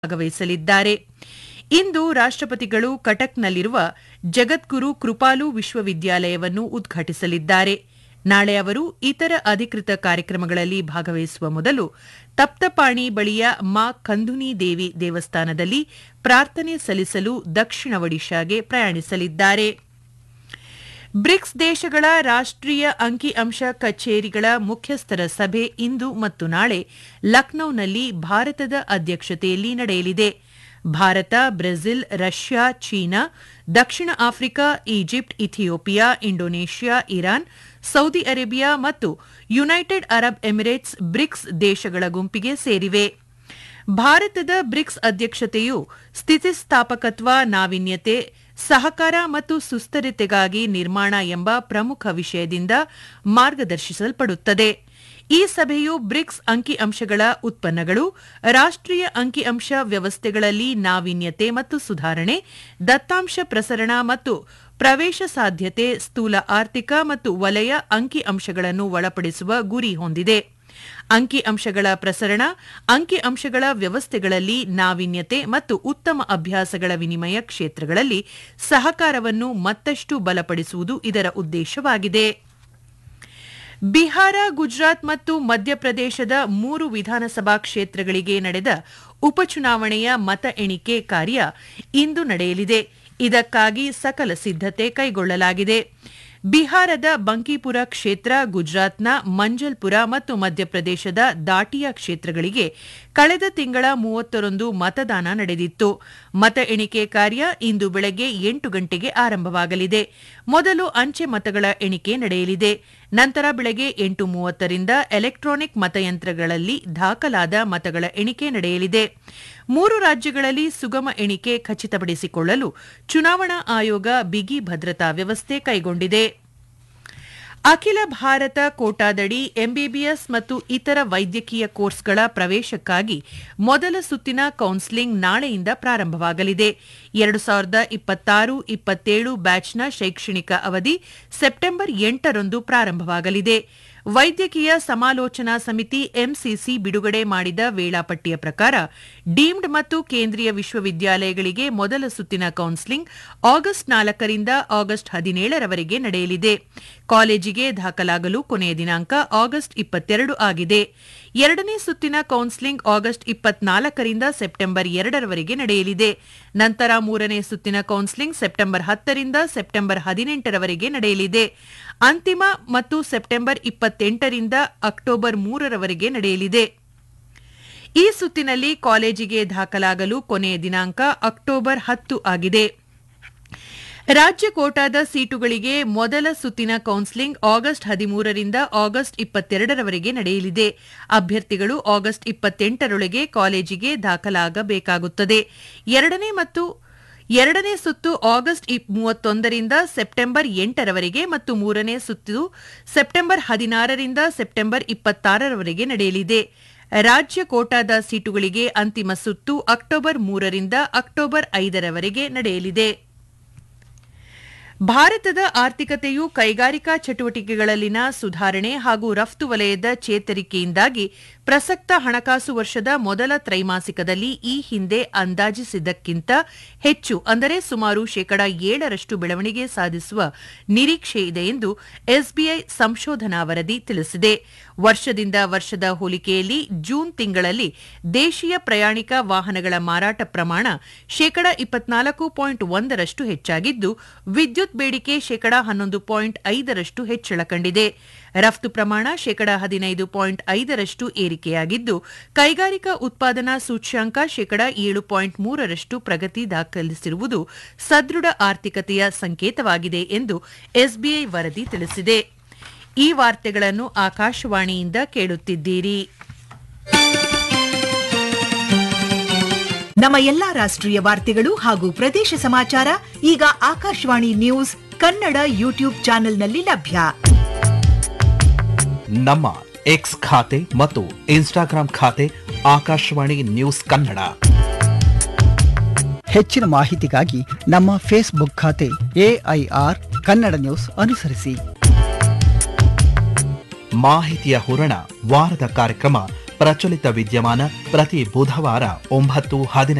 ಭಾಗವಹಿಸಲಿದ್ದಾರೆ ಇಂದು ರಾಷ್ಟ್ರಪತಿಗಳು ಕಟಕ್ನಲ್ಲಿರುವ ಜಗದ್ಗುರು ಕೃಪಾಲು ವಿಶ್ವವಿದ್ಯಾಲಯವನ್ನು ಉದ್ಘಾಟಿಸಲಿದ್ದಾರೆ ನಾಳೆ ಅವರು ಇತರ ಅಧಿಕೃತ ಕಾರ್ಯಕ್ರಮಗಳಲ್ಲಿ ಭಾಗವಹಿಸುವ ಮೊದಲು ತಪ್ತಪಾಣಿ ಬಳಿಯ ಮಾ ಕಂದುನಿ ದೇವಿ ದೇವಸ್ಥಾನದಲ್ಲಿ ಪ್ರಾರ್ಥನೆ ಸಲ್ಲಿಸಲು ದಕ್ಷಿಣ ಒಡಿಶಾಗೆ ಪ್ರಯಾಣಿಸಲಿದ್ದಾರೆ ಬ್ರಿಕ್ಸ್ ದೇಶಗಳ ರಾಷ್ಟ್ರೀಯ ಅಂಕಿಅಂಶ ಕಚೇರಿಗಳ ಮುಖ್ಯಸ್ಥರ ಸಭೆ ಇಂದು ಮತ್ತು ನಾಳೆ ಲಖನೌನಲ್ಲಿ ಭಾರತದ ಅಧ್ಯಕ್ಷತೆಯಲ್ಲಿ ನಡೆಯಲಿದೆ ಭಾರತ ಬ್ರೆಜಿಲ್ ರಷ್ಯಾ ಚೀನಾ ದಕ್ಷಿಣ Africa Egypt Ethiopia Indonesia Iran Saudi Arabia ಮತ್ತು ಯುನೈಟೆಡ್ ಅರಬ್ ಎಮಿರೇಟ್ಸ್ ಬ್ರಿಕ್ಸ್ ದೇಶಗಳ ಗುಂಪಿಗೆ ಸೇರಿವೆ ಭಾರತದ ಬ್ರಿಕ್ಸ್ ಅಧ್ಯಕ್ಷತೆಯು ಸ್ಥಿತಿಸ್ಥಾಪಕತ್ವ ನಾವೀನ್ಯತೆ ಸಹಕಾರ ಮತ್ತು ಸುಸ್ಥಿರತೆಗಾಗಿ ನಿರ್ಮಾಣ ಎಂಬ ಪ್ರಮುಖ ವಿಷಯದಿಂದ ಮಾರ್ಗದರ್ಶಿಸಲ್ಪಡುತ್ತದೆ ಈ ಸಭೆಯು ಬ್ರಿಕ್ಸ್ ಅಂಕಿಅಂಶಗಳ ಉತ್ಪನ್ನಗಳು ರಾಷ್ಟ್ರೀಯ ಅಂಕಿಅಂಶ ವ್ಯವಸ್ಥೆಗಳಲ್ಲಿ ನಾವೀನ್ಯತೆ ಮತ್ತು ಸುಧಾರಣೆ ದತ್ತಾಂಶ ಪ್ರಸರಣ ಮತ್ತು ಪ್ರವೇಶ ಸಾಧ್ಯತೆ ಸ್ಥೂಲ ಆರ್ಥಿಕ ಮತ್ತು ವಲಯ ಅಂಕಿಅಂಶಗಳನ್ನು ಒಳಪಡಿಸುವ ಗುರಿ ಹೊಂದಿದೆ ಅಂಕಿಅಂಶಗಳ ಪ್ರಸರಣ ಅಂಕಿಅಂಶಗಳ ವ್ಯವಸ್ಥೆಗಳಲ್ಲಿ ನಾವೀನ್ಯತೆ ಮತ್ತು ಉತ್ತಮ ಅಭ್ಯಾಸಗಳ ವಿನಿಮಯ ಕ್ಷೇತ್ರಗಳಲ್ಲಿ ಸಹಕಾರವನ್ನು ಮತ್ತಷ್ಟು ಬಲಪಡಿಸುವುದು ಇದರ ಉದ್ದೇಶವಾಗಿದೆ ಬಿಹಾರ ಗುಜರಾತ್ ಮತ್ತು ಮಧ್ಯಪ್ರದೇಶದ ಮೂರು ವಿಧಾನಸಭಾ ಕ್ಷೇತ್ರಗಳಿಗೆ ನಡೆದ ಉಪಚುನಾವಣೆಯ ಮತ ಎಣಿಕೆ ಕಾರ್ಯ ಇಂದು ನಡೆಯಲಿದೆ ಇದಕ್ಕಾಗಿ ಸಕಲ ಸಿದ್ದತೆ ಕೈಗೊಳ್ಳಲಾಗಿದೆ ಬಿಹಾರದ ಬಂಕಿಪುರ ಕ್ಷೇತ್ರ ಗುಜರಾತ್ನ ಮಂಜಲ್ಪುರ ಮತ್ತು ಮಧ್ಯಪ್ರದೇಶದ ದಾಟಿಯಾ ಕ್ಷೇತ್ರಗಳಿಗೆ ಕಳೆದ ತಿಂಗಳ ಮೂವತ್ತರಂದು ಮತದಾನ ನಡೆದಿತ್ತು ಮತ ಎಣಿಕೆ ಕಾರ್ಯ ಇಂದು ಬೆಳಗ್ಗೆ ಎಂಟು ಗಂಟೆಗೆ ಆರಂಭವಾಗಲಿದೆ ಮೊದಲು ಅಂಚೆ ಮತಗಳ ಎಣಿಕೆ ನಡೆಯಲಿದೆ ನಂತರ ಬೆಳಗ್ಗೆ ಎಂಟು ಮೂವತ್ತರಿಂದ ಎಲೆಕ್ಟ್ರಾನಿಕ್ ಮತಯಂತ್ರಗಳಲ್ಲಿ ದಾಖಲಾದ ಮತಗಳ ಎಣಿಕೆ ನಡೆಯಲಿದೆ ಮೂರು ರಾಜ್ಯಗಳಲ್ಲಿ ಸುಗಮ ಎಣಿಕೆ ಖಚಿತಪಡಿಸಿಕೊಳ್ಳಲು ಚುನಾವಣಾ ಆಯೋಗ ಬಿಗಿ ಭದ್ರತಾ ವ್ಯವಸ್ಥೆ ಕೈಗೊಂಡಿದೆ ಅಖಿಲ ಭಾರತ ಕೋಟಾದಡಿ ಎಂಬಿಬಿಎಸ್ ಮತ್ತು ಇತರ ವೈದ್ಯಕೀಯ ಕೋರ್ಸ್ಗಳ ಪ್ರವೇಶಕ್ಕಾಗಿ ಮೊದಲ ಸುತ್ತಿನ ಕೌನ್ಸೆಲಿಂಗ್ ನಾಳೆಯಿಂದ ಪ್ರಾರಂಭವಾಗಲಿದೆ ಎರಡು ಸಾವಿರದ ಇಪ್ಪತ್ತಾರು ಇಪ್ಪತ್ತೇಳು ಬ್ಯಾಚ್ನ ಶೈಕ್ಷಣಿಕ ಅವಧಿ ಸೆಪ್ಟೆಂಬರ್ ಎಂಟರಂದು ಪ್ರಾರಂಭವಾಗಲಿದೆ ವೈದ್ಯಕೀಯ ಸಮಾಲೋಚನಾ ಸಮಿತಿ ಎಂಸಿಸಿ ಬಿಡುಗಡೆ ಮಾಡಿದ ವೇಳಾಪಟ್ಟಿಯ ಪ್ರಕಾರ ಡೀಮ್ಡ್ ಮತ್ತು ಕೇಂದ್ರೀಯ ವಿಶ್ವವಿದ್ಯಾಲಯಗಳಿಗೆ ಮೊದಲ ಸುತ್ತಿನ ಕೌನ್ಸೆಲಿಂಗ್ ಆಗಸ್ಟ್ ನಾಲ್ಕರಿಂದ ಆಗಸ್ಟ್ ಹದಿನೇಳರವರೆಗೆ ನಡೆಯಲಿದೆ ಕಾಲೇಜಿಗೆ ದಾಖಲಾಗಲು ಕೊನೆಯ ದಿನಾಂಕ ಆಗಸ್ಟ್ ಇಪ್ಪತ್ತೆರಡು ಆಗಿದೆ ಎರಡನೇ ಸುತ್ತಿನ ಕೌನ್ಸೆಲಿಂಗ್ ಆಗಸ್ಟ್ ಇಪ್ಪತ್ನಾಲ್ಕರಿಂದ ಸೆಪ್ಟೆಂಬರ್ ಎರಡರವರೆಗೆ ನಡೆಯಲಿದೆ ನಂತರ ಮೂರನೇ ಸುತ್ತಿನ ಕೌನ್ಸೆಲಿಂಗ್ ಸೆಪ್ಟೆಂಬರ್ ಹತ್ತರಿಂದ ಸೆಪ್ಟೆಂಬರ್ ಹದಿನೆಂಟರವರೆಗೆ ನಡೆಯಲಿದೆ ಅಂತಿಮ ಮತ್ತು ಸೆಪ್ಟೆಂಬರ್ ಇಪ್ಪತ್ತೆಂಟರಿಂದ ಅಕ್ಟೋಬರ್ ಮೂರರವರೆಗೆ ನಡೆಯಲಿದೆ ಈ ಸುತ್ತಿನಲ್ಲಿ ಕಾಲೇಜಿಗೆ ದಾಖಲಾಗಲು ಕೊನೆಯ ದಿನಾಂಕ ಅಕ್ಟೋಬರ್ ಹತ್ತು ಆಗಿದೆ ರಾಜ್ಯ ಕೋಟಾದ ಸೀಟುಗಳಿಗೆ ಮೊದಲ ಸುತ್ತಿನ ಕೌನ್ಸೆಲಿಂಗ್ ಆಗಸ್ಟ್ ಹದಿಮೂರರಿಂದ ಆಗಸ್ಟ್ ಇಪ್ಪತ್ತೆರಡರವರೆಗೆ ನಡೆಯಲಿದೆ ಅಭ್ಯರ್ಥಿಗಳು ಆಗಸ್ಟ್ ಇಪ್ಪತ್ತೆಂಟರೊಳಗೆ ಕಾಲೇಜಿಗೆ ದಾಖಲಾಗಬೇಕಾಗುತ್ತದೆ ಎರಡನೇ ಮತ್ತು ಎರಡನೇ ಸುತ್ತು ಆಗಸ್ಟ್ ಮೂವತ್ತೊಂದರಿಂದ ಸೆಪ್ಟೆಂಬರ್ ಎಂಟರವರೆಗೆ ಮತ್ತು ಮೂರನೇ ಸುತ್ತು ಸೆಪ್ಟೆಂಬರ್ ಹದಿನಾರರಿಂದ ಸೆಪ್ಟೆಂಬರ್ ಇಪ್ಪತ್ತಾರರವರೆಗೆ ನಡೆಯಲಿದೆ ರಾಜ್ಯ ಕೋಟಾದ ಸೀಟುಗಳಿಗೆ ಅಂತಿಮ ಸುತ್ತು ಅಕ್ಟೋಬರ್ ಮೂರರಿಂದ ಅಕ್ಟೋಬರ್ ಐದರವರೆಗೆ ನಡೆಯಲಿದೆ ಭಾರತದ ಆರ್ಥಿಕತೆಯು ಕೈಗಾರಿಕಾ ಚಟುವಟಿಕೆಗಳಲ್ಲಿನ ಸುಧಾರಣೆ ಹಾಗೂ ರಫ್ತು ವಲಯದ ಚೇತರಿಕೆಯಿಂದಾಗಿ ಪ್ರಸಕ್ತ ಹಣಕಾಸು ವರ್ಷದ ಮೊದಲ ತ್ರೈಮಾಸಿಕದಲ್ಲಿ ಈ ಹಿಂದೆ ಅಂದಾಜಿಸಿದ್ದಕ್ಕಿಂತ ಹೆಚ್ಚು ಅಂದರೆ ಸುಮಾರು ಶೇಕಡಾ ಏಳರಷ್ಟು ಬೆಳವಣಿಗೆ ಸಾಧಿಸುವ ನಿರೀಕ್ಷೆ ಇದೆ ಎಂದು ಎಸ್ಬಿಐ ಸಂಶೋಧನಾ ವರದಿ ತಿಳಿಸಿದೆ ವರ್ಷದಿಂದ ವರ್ಷದ ಹೋಲಿಕೆಯಲ್ಲಿ ಜೂನ್ ತಿಂಗಳಲ್ಲಿ ದೇಶೀಯ ಪ್ರಯಾಣಿಕ ವಾಹನಗಳ ಮಾರಾಟ ಪ್ರಮಾಣ ಶೇಕಡಾ ಇಪ್ಪತ್ನಾಲ್ಕು ಪಾಯಿಂಟ್ ಒಂದರಷ್ಟು ಹೆಚ್ಚಾಗಿದ್ದು ವಿದ್ಯುತ್ ಬೇಡಿಕೆ ಶೇಕಡಾ ಹನ್ನೊಂದು ಪಾಯಿಂಟ್ ಐದರಷ್ಟು ಹೆಚ್ಚಳ ಕಂಡಿದೆ ರಫ್ತು ಪ್ರಮಾಣ ಶೇಕಡಾ ಹದಿನೈದು ಪಾಯಿಂಟ್ ಐದರಷ್ಟು ಏರಿಕೆಯಾಗಿದ್ದು ಕೈಗಾರಿಕಾ ಉತ್ಪಾದನಾ ಸೂಚ್ಯಂಕ ಶೇಕಡಾ ಏಳು ಪಾಯಿಂಟ್ ಮೂರರಷ್ಟು ಪ್ರಗತಿ ದಾಖಲಿಸಿರುವುದು ಸದೃಢ ಆರ್ಥಿಕತೆಯ ಸಂಕೇತವಾಗಿದೆ ಎಂದು ಎಸ್ಬಿಐ ವರದಿ ತಿಳಿಸಿದೆ ಈ ವಾರ್ತೆಗಳನ್ನು ಆಕಾಶವಾಣಿಯಿಂದ ಕೇಳುತ್ತಿದ್ದೀರಿ ನಮ್ಮ ಎಲ್ಲಾ ರಾಷ್ಟ್ರೀಯ ವಾರ್ತೆಗಳು ಹಾಗೂ ಪ್ರದೇಶ ಸಮಾಚಾರ ಈಗ ಆಕಾಶವಾಣಿ ನ್ಯೂಸ್ ಕನ್ನಡ ಯೂಟ್ಯೂಬ್ ಚಾನೆಲ್ನಲ್ಲಿ ಲಭ್ಯ ನಮ್ಮ ಎಕ್ಸ್ ಖಾತೆ ಮತ್ತು ಇನ್ಸ್ಟಾಗ್ರಾಂ ಖಾತೆ ಆಕಾಶವಾಣಿ ನ್ಯೂಸ್ ಕನ್ನಡ ಹೆಚ್ಚಿನ ಮಾಹಿತಿಗಾಗಿ ನಮ್ಮ ಫೇಸ್ಬುಕ್ ಖಾತೆ ಎಐಆರ್ ಕನ್ನಡ ನ್ಯೂಸ್ ಅನುಸರಿಸಿ ಮಾಹಿತಿಯ ಹೂರಣ ವಾರದ ಕಾರ್ಯಕ್ರಮ ಪ್ರಚಲಿತ ವಿದ್ಯಮಾನ ಪ್ರತಿ ಬುಧವಾರ ಒಂಬತ್ತು ಹದಿನೈದು